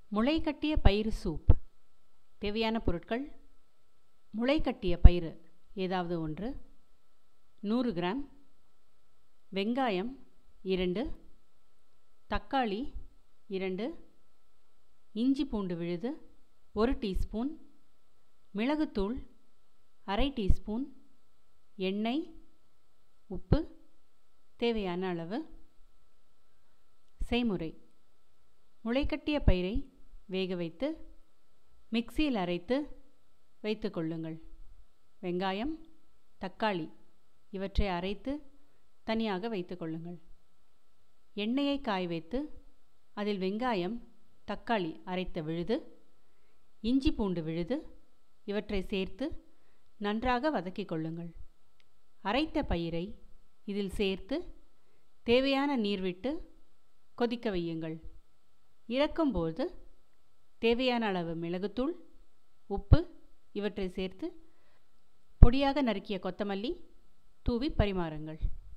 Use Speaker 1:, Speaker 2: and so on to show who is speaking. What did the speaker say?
Speaker 1: முளைகட்டிய பயிறு சூப் தேவையான பொருட்கள் முளைகட்டிய பயிறு ஏதாவது ஒன்று நூறு கிராம் வெங்காயம் இரண்டு தக்காளி இரண்டு இஞ்சி பூண்டு விழுது ஒரு டீஸ்பூன் மிளகுத்தூள் அரை டீஸ்பூன் எண்ணெய் உப்பு தேவையான அளவு செய்முறை முளைக்கட்டிய பயிரை வேக வைத்து மிக்சியில் அரைத்து வைத்து கொள்ளுங்கள் வெங்காயம் தக்காளி இவற்றை அரைத்து தனியாக வைத்து கொள்ளுங்கள் எண்ணெயை காய வைத்து அதில் வெங்காயம் தக்காளி அரைத்த விழுது இஞ்சி பூண்டு விழுது இவற்றை சேர்த்து நன்றாக வதக்கிக் கொள்ளுங்கள் அரைத்த பயிரை இதில் சேர்த்து தேவையான நீர் விட்டு கொதிக்க வையுங்கள் இறக்கும்போது தேவையான அளவு மிளகுத்தூள் உப்பு இவற்றை சேர்த்து பொடியாக நறுக்கிய கொத்தமல்லி தூவி பரிமாறுங்கள்